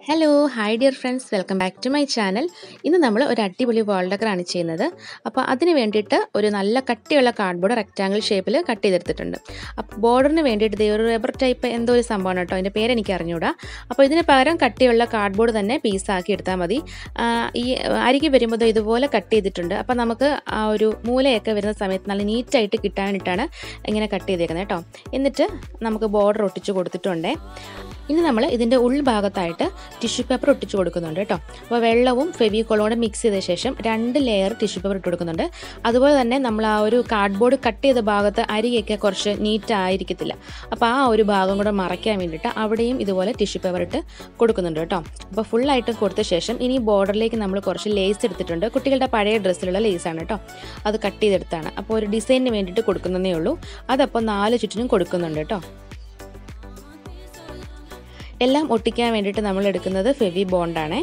hello hi dear friends welcome back to my channel ഇന്ന് നമ്മൾ ഒരു അടിപൊളി വാൾ ഡെക്കറാണ് ചെയ്യുന്നത് അപ്പോൾ അതിന് വേണ്ടിയിട്ട് ഒരു നല്ല കട്ടിയുള്ള കാർഡ്ബോർഡ് റെക്റ്റാങ്കിൾ ഷേപ്പിൽ കട്ട് ചെയ്തെടുത്തിട്ടുണ്ട് അപ്പോൾ ബോർഡറിന് വേണ്ടിയിട്ട് ദേ ഒരു റബ്ബർ ടൈപ്പ് എന്തോ ഒരു സംഭവമാണ് കേട്ടോ അതിൻ്റെ പേര് എനിക്ക് അറിഞ്ഞൂടാ അപ്പോൾ ഇതിന് പകരം കട്ടിയുള്ള കാർഡ്ബോർഡ് തന്നെ പീസാക്കി എടുത്താൽ മതി ആ, ഈ അരികെ വരുമ്പോൾ ദേ ഇതുപോലെ കട്ട് ചെയ്തിട്ടുണ്ട് അപ്പോൾ നമുക്ക് ആ ഒരു മൂലയൊക്കെ വരുന്ന സമയത്ത് നല്ല നീറ്റായിട്ട് കിട്ടാൻ വേണ്ടിയിട്ടാണ് ഇങ്ങനെ കട്ട് ചെയ്തേക്കുന്നത് കേട്ടോ എന്നിട്ട് നമുക്ക് ബോർഡർ ഒട്ടിച്ച് കൊടുത്തിട്ടുണ്ട് ഇനി നമ്മൾ ഇതിൻ്റെ ഉൾഭാഗത്തായിട്ട് ടിഷ്യൂ പേപ്പർ ഒട്ടിച്ച് കൊടുക്കുന്നുണ്ട് കേട്ടോ അപ്പോൾ വെള്ളവും ഫെവിക്കോളും കൂടെ മിക്സ് ചെയ്ത ശേഷം രണ്ട് ലെയർ ടിഷ്യൂ പേപ്പർ ഇട്ട് കൊടുക്കുന്നുണ്ട് അതുപോലെ തന്നെ നമ്മൾ ആ ഒരു കാർഡ്ബോർഡ് കട്ട് ചെയ്ത ഭാഗത്ത് അരിയൊക്കെ കുറച്ച് നീറ്റ് ആയിരിക്കത്തില്ല അപ്പോൾ ആ ഒരു ഭാഗം കൂടെ മറയ്ക്കാൻ വേണ്ടിയിട്ട് അവിടെയും ഇതുപോലെ ടിഷ്യൂ പേപ്പർ ഇട്ട് കൊടുക്കുന്നുണ്ട് കേട്ടോ അപ്പോൾ ഫുള്ളായിട്ട് കൊടുത്ത ശേഷം ഇനി ബോർഡറിലേക്ക് നമ്മൾ കുറച്ച് ലേസ് എടുത്തിട്ടുണ്ട് കുട്ടികളുടെ പഴയ ഡ്രസ്സിലുള്ള ലേസാണ് കേട്ടോ അത് കട്ട് ചെയ്തെടുത്താണ് അപ്പോൾ ഒരു ഡിസൈനിന് വേണ്ടിയിട്ട് കൊടുക്കുന്നതേ ഉള്ളൂ അതപ്പോൾ നാല് ചുറ്റിനും കൊടുക്കുന്നുണ്ട് കേട്ടോ എല്ലാം ഒട്ടിക്കാൻ വേണ്ടിയിട്ട് നമ്മൾ എടുക്കുന്നത് ഫെവി ബോണ്ടാണേ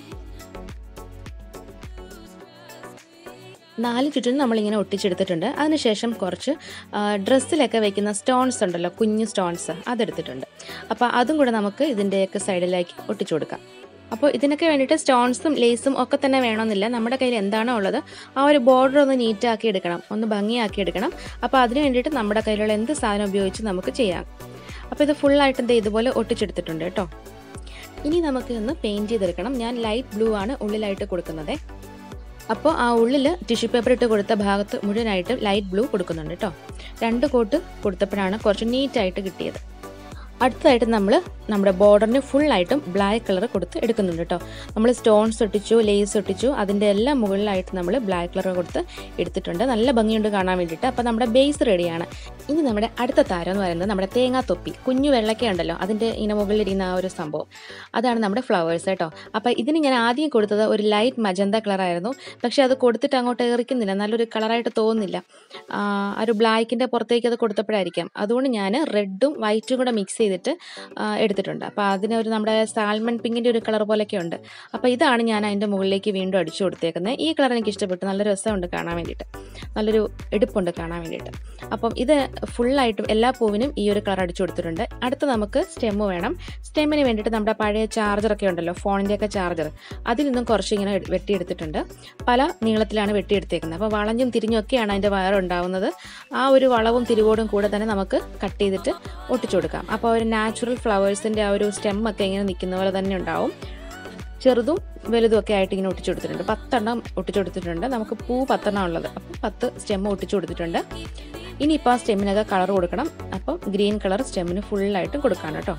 നാല് ചുറ്റിനും നമ്മളിങ്ങനെ ഒട്ടിച്ചെടുത്തിട്ടുണ്ട് അതിനുശേഷം കുറച്ച് ആ, ഡ്രസ്സിലൊക്കെ വെക്കുന്ന സ്റ്റോൺസ് ഉണ്ടല്ലോ കുഞ്ഞു സ്റ്റോൺസ് അതെടുത്തിട്ടുണ്ട് അപ്പോൾ അതും കൂടെ നമുക്ക് ഇതിൻ്റെയൊക്കെ സൈഡിലേക്ക് ഒട്ടിച്ചു കൊടുക്കാം അപ്പോൾ ഇതിനൊക്കെ വേണ്ടിയിട്ട് സ്റ്റോൺസും ലേസും ഒക്കെ തന്നെ വേണമെന്നില്ല നമ്മുടെ കയ്യിൽ എന്താണോ ഉള്ളത് ആ ഒരു ബോർഡർ ഒന്ന് നീറ്റാക്കി എടുക്കണം ഒന്ന് ഭംഗിയാക്കി എടുക്കണം അപ്പോൾ അതിന് വേണ്ടിയിട്ട് നമ്മുടെ കയ്യിലുള്ള എന്ത് സാധനം ഉപയോഗിച്ച് നമുക്ക് ചെയ്യാം അപ്പോൾ ഇത് ഫുള്ളായിട്ട് ദേ ഇതുപോലെ ഒട്ടിച്ചെടുത്തിട്ടുണ്ട് കേട്ടോ ഇനി നമുക്ക് ഒന്ന് പെയിൻറ്റ് ചെയ്തെടുക്കണം ഞാൻ ലൈറ്റ് ബ്ലൂ ആണ് ഉള്ളിലായിട്ട് കൊടുക്കുന്നത് അപ്പോൾ ആ ഉള്ളിൽ ടിഷ്യൂ പേപ്പർ ഇട്ട് കൊടുത്ത ഭാഗത്ത് മുഴുവനായിട്ട് ലൈറ്റ് ബ്ലൂ കൊടുക്കുന്നുണ്ട് കേട്ടോ രണ്ട് കോട്ട് കൊടുത്തപ്പോഴാണ് കുറച്ച് നീറ്റായിട്ട് കിട്ടിയത് അടുത്തതായിട്ട് നമ്മൾ നമ്മുടെ ബോർഡറിന് ഫുള്ളായിട്ടും ബ്ലാക്ക് കളർ കൊടുത്ത് എടുക്കുന്നുണ്ട് കേട്ടോ നമ്മൾ സ്റ്റോൺസ് ഒട്ടിച്ചു ലേസ് ഒട്ടിച്ചു അതിൻ്റെ എല്ലാം മുകളിലായിട്ട് നമ്മൾ ബ്ലാക്ക് കളർ കൊടുത്ത് എടുത്തിട്ടുണ്ട് നല്ല ഭംഗിയുണ്ട് കാണാൻ വേണ്ടിയിട്ട് അപ്പോൾ നമ്മുടെ ബേസ് റെഡിയാണ് ഇനി നമ്മുടെ അടുത്ത താരം എന്ന് പറയുന്നത് നമ്മുടെ തേങ്ങാ തൊപ്പി കുഞ്ഞു വെള്ളക്ക ഉണ്ടല്ലോ അതിൻ്റെ ഇങ്ങനെ മുകളിലിരിക്കുന്ന ആ ഒരു സംഭവം അതാണ് നമ്മുടെ ഫ്ലവേഴ്സ് കേട്ടോ അപ്പോൾ ഇതിന് ഞാൻ ആദ്യം കൊടുത്തത് ഒരു ലൈറ്റ് മജന്ത കളറായിരുന്നു പക്ഷേ അത് കൊടുത്തിട്ട് അങ്ങോട്ട് ഏറിക്കുന്നില്ല നല്ലൊരു കളറായിട്ട് തോന്നുന്നില്ല ആ ആ ഒരു ബ്ലാക്കിൻ്റെ പുറത്തേക്ക് അത് കൊടുത്തപ്പോഴായിരിക്കാം അതുകൊണ്ട് ഞാൻ റെഡും വൈറ്റും കൂടെ മിക്സ് ചെയ്തിട്ട് ആ, എടുത്തിട്ടുണ്ട് അപ്പോൾ അതിനൊരു നമ്മുടെ സാൽമൺ പിങ്കിൻ്റെ ഒരു കളർ പോലെയൊക്കെ ഉണ്ട് അപ്പോൾ ഇതാണ് ഞാൻ അതിൻ്റെ മുകളിലേക്ക് വീണ്ടും അടിച്ചു കൊടുത്തേക്കുന്നത് ഈ കളർ എനിക്ക് ഇഷ്ടപ്പെട്ടു നല്ല രസമുണ്ട് കാണാൻ വേണ്ടിയിട്ട് നല്ലൊരു എടുപ്പുണ്ട് കാണാൻ വേണ്ടിയിട്ട് അപ്പം ഇത് ഫുള്ളായിട്ടും എല്ലാ പൂവിനും ഈ ഒരു കളർ അടിച്ചു കൊടുത്തിട്ടുണ്ട് അടുത്ത് നമുക്ക് സ്റ്റെമ്മ് വേണം സ്റ്റെമ്മിന് വേണ്ടിയിട്ട് നമ്മുടെ പഴയ ചാർജറൊക്കെ ഉണ്ടല്ലോ ഫോണിൻ്റെയൊക്കെ ചാർജർ അതിൽ നിന്നും കുറച്ച് ഇങ്ങനെ എട്- വെട്ടിയെടുത്തിട്ടുണ്ട് പല നീളത്തിലാണ് വെട്ടിയെടുത്തേക്കുന്നത് അപ്പോൾ വളഞ്ഞും തിരിഞ്ഞും ഒക്കെയാണ് അതിൻ്റെ വയറുണ്ടാവുന്നത് ആ ഒരു വളവും തിരിവോടും കൂടെ തന്നെ നമുക്ക് കട്ട് ചെയ്തിട്ട് ഒട്ടിച്ചു കൊടുക്കാം അപ്പോൾ ഒരു നാച്ചുറൽ ഫ്ലവേഴ്സിൻ്റെ ആ ഒരു സ്റ്റെമ്മൊക്കെ ഇങ്ങനെ നിൽക്കുന്ന പോലെ തന്നെ ഉണ്ടാവും ചെറുതും വലുതും ഒക്കെ ആയിട്ട് ഇങ്ങനെ ഒട്ടിച്ചു കൊടുത്തിട്ടുണ്ട് പത്തെണ്ണം ഒട്ടിച്ചു കൊടുത്തിട്ടുണ്ട് നമുക്ക് പൂ പത്തെണ്ണം ഉള്ളത് അപ്പം പത്ത് സ്റ്റെമ്മ് ഒട്ടിച്ചു കൊടുത്തിട്ടുണ്ട് ഇനിയിപ്പോൾ ആ സ്റ്റെമ്മിനൊക്കെ കളർ കൊടുക്കണം അപ്പം ഗ്രീൻ കളർ സ്റ്റെമ്മിന് ഫുള്ളായിട്ടും കൊടുക്കാം കേട്ടോ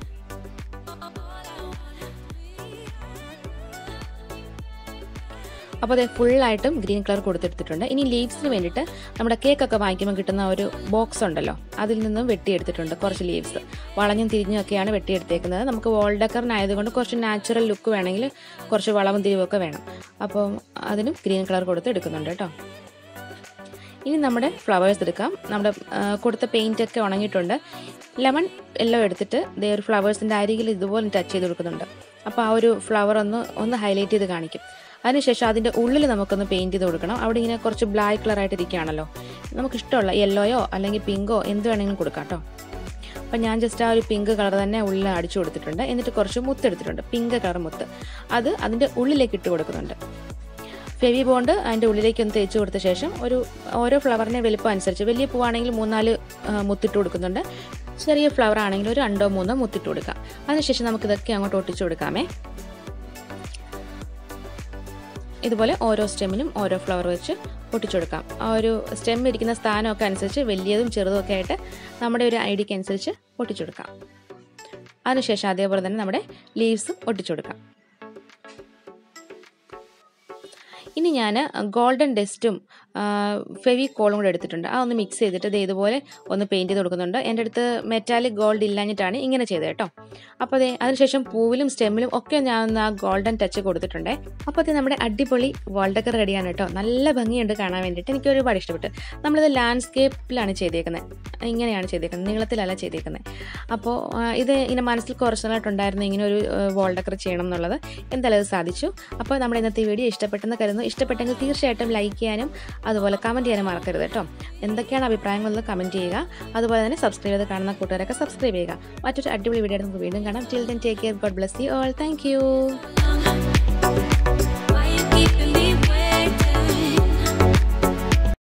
അപ്പോൾ അത് ഫുള്ളായിട്ടും ഗ്രീൻ കളർ കൊടുത്തെടുത്തിട്ടുണ്ട് ഇനി ലീവ്സിന് വേണ്ടിയിട്ട് നമ്മുടെ കേക്കൊക്കെ വാങ്ങിക്കുമ്പോൾ കിട്ടുന്ന ഒരു ബോക്സ് ഉണ്ടല്ലോ അതിൽ നിന്നും വെട്ടിയെടുത്തിട്ടുണ്ട് കുറച്ച് ലീവ്സ് വളഞ്ഞും തിരിഞ്ഞും ഒക്കെയാണ് വെട്ടിയെടുത്തേക്കുന്നത് നമുക്ക് വോൾ ഡെക്കറിനായതുകൊണ്ട് കുറച്ച് നാച്ചുറൽ ലുക്ക് വേണമെങ്കിൽ കുറച്ച് വളവും തിരിവൊക്കെ വേണം അപ്പോൾ അതിനും ഗ്രീൻ കളർ കൊടുത്ത് എടുക്കുന്നുണ്ട് കേട്ടോ ഇനി നമ്മുടെ ഫ്ലവേഴ്സ് എടുക്കാം നമ്മുടെ ആ, കൊടുത്ത പെയിൻ്റ് ഒക്കെ ഉണങ്ങിയിട്ടുണ്ട് ലെമൺ യെല്ലോ എടുത്തിട്ട് ദേ ഒരു ഫ്ലവേഴ്സിൻ്റെ അരികിൽ ഇതുപോലെ ടച്ച് ചെയ്ത് കൊടുക്കുന്നുണ്ട് അപ്പോൾ ആ ഒരു ഫ്ലവർ ഒന്ന് ഒന്ന് ഹൈലൈറ്റ് ചെയ്ത് കാണിക്കും അതിനുശേഷം അതിൻ്റെ ഉള്ളിൽ നമുക്കൊന്ന് പെയിൻറ്റ് ചെയ്ത് കൊടുക്കണം അവിടെ ഇങ്ങനെ കുറച്ച് ബ്ലാക്ക് കളറായിട്ട് ഇരിക്കുകയാണല്ലോ നമുക്കിഷ്ടമുള്ള യെല്ലോയോ അല്ലെങ്കിൽ പിങ്കോ എന്ത് വേണമെങ്കിലും കൊടുക്കാം കേട്ടോ അപ്പം ഞാൻ ജസ്റ്റ് ആ ഒരു പിങ്ക് കളർ തന്നെ ഉള്ളിൽ അടിച്ചു കൊടുത്തിട്ടുണ്ട് എന്നിട്ട് കുറച്ച് മുത്ത് എടുത്തിട്ടുണ്ട് പിങ്ക് കളർ മുത്ത് അത് അതിൻ്റെ ഉള്ളിലേക്ക് ഇട്ട് കൊടുക്കുന്നുണ്ട് ഫെവി ബോണ്ട് അതിൻ്റെ ഉള്ളിലേക്ക് ഒന്ന് തേച്ച് കൊടുത്ത ശേഷം ഒരു ഓരോ ഫ്ലവറിൻ്റെ വലിപ്പം അനുസരിച്ച് വലിയ പൂവാണെങ്കിൽ മൂന്നാല് ആ, മുത്തിട്ട് കൊടുക്കുന്നുണ്ട് ചെറിയ ഫ്ലവർ ആണെങ്കിൽ ഒരു രണ്ടോ മൂന്നോ മുത്തിട്ട് കൊടുക്കാം അതിനുശേഷം നമുക്കിതൊക്കെ അങ്ങോട്ട് ഒട്ടിച്ചു കൊടുക്കാമേ ഇതുപോലെ ഓരോ സ്റ്റെമ്മിനും ഓരോ ഫ്ലവർ വെച്ച് ഒട്ടിച്ചു കൊടുക്കാം ആ ഒരു സ്റ്റെം ഇരിക്കുന്ന സ്ഥാനമൊക്കെ അനുസരിച്ച് വലിയതും ചെറുതും ഒക്കെ ആയിട്ട് നമ്മുടെ ഒരു ഐഡിയക്ക് അനുസരിച്ച് ഒട്ടിച്ചു കൊടുക്കാം അതിനുശേഷം അതേപോലെ തന്നെ നമ്മുടെ ലീവ്സും ഒട്ടിച്ചു കൊടുക്കാം ഇനി ഞാൻ ഗോൾഡൻ ഡസ്റ്റും ഫെവി കോളും കൂടെ എടുത്തിട്ടുണ്ട് ആ ഒന്ന് മിക്സ് ചെയ്തിട്ട് ദേ ഇതുപോലെ ഒന്ന് പെയിൻറ്റ് ചെയ്ത് കൊടുക്കുന്നുണ്ട് എൻ്റെ അടുത്ത് മെറ്റാലിക് ഗോൾഡ് ഇല്ലാഞ്ഞിട്ടാണ് ഇങ്ങനെ ചെയ്തത് കേട്ടോ അപ്പോൾ അതെ അതിനുശേഷം പൂവിലും സ്റ്റെമ്മിലും ഒക്കെ ഞാൻ ഒന്ന് ആ ഗോൾഡൻ ടച്ച് കൊടുത്തിട്ടുണ്ട് അപ്പോൾ അത് നമ്മുടെ അടിപൊളി വാൾഡക്കർ റെഡിയാണ് കേട്ടോ നല്ല ഭംഗിയുണ്ട് കാണാൻ വേണ്ടിയിട്ട് എനിക്ക് ഒരുപാട് ഇഷ്ടപ്പെട്ടു നമ്മളിത് ലാൻഡ്സ്കേപ്പിലാണ് ചെയ്തേക്കുന്നത് ഇങ്ങനെയാണ് ചെയ്തേക്കുന്നത് നീളത്തിലല്ല ചെയ്തേക്കുന്നത് അപ്പോൾ ആ, ഇത് ഇങ്ങനെ മനസ്സിൽ കുറച്ച് നാളായിട്ടുണ്ടായിരുന്നു ഇങ്ങനെ ഒരു വാൾഡക്കർ ചെയ്യണം എന്നുള്ളത് എന്തായാലും അത് സാധിച്ചു അപ്പോൾ നമ്മുടെ ഇന്നത്തെ വീഡിയോ ഇഷ്ടപ്പെട്ടെന്ന് കരുതുന്നു ഉണ്ടായിരുന്നു ഇഷ്ടപ്പെട്ടെങ്കിൽ തീർച്ചയായിട്ടും ലൈക്ക് ചെയ്യാനും അതുപോലെ കമൻറ്റ് ചെയ്യാനും മറക്കരുത് കേട്ടോ എന്തൊക്കെയാണ് അഭിപ്രായങ്ങളെന്ന് കമൻറ്റ് ചെയ്യുക അതുപോലെ തന്നെ സബ്സ്ക്രൈബ് ചെയ്ത് കാണുന്ന കൂട്ടുകാരൊക്കെ സബ്സ്ക്രൈബ് ചെയ്യുക മറ്റൊരു അടിപൊളി വീഡിയോ നമുക്ക് വീണ്ടും കാണാം till then take care God bless you all thank U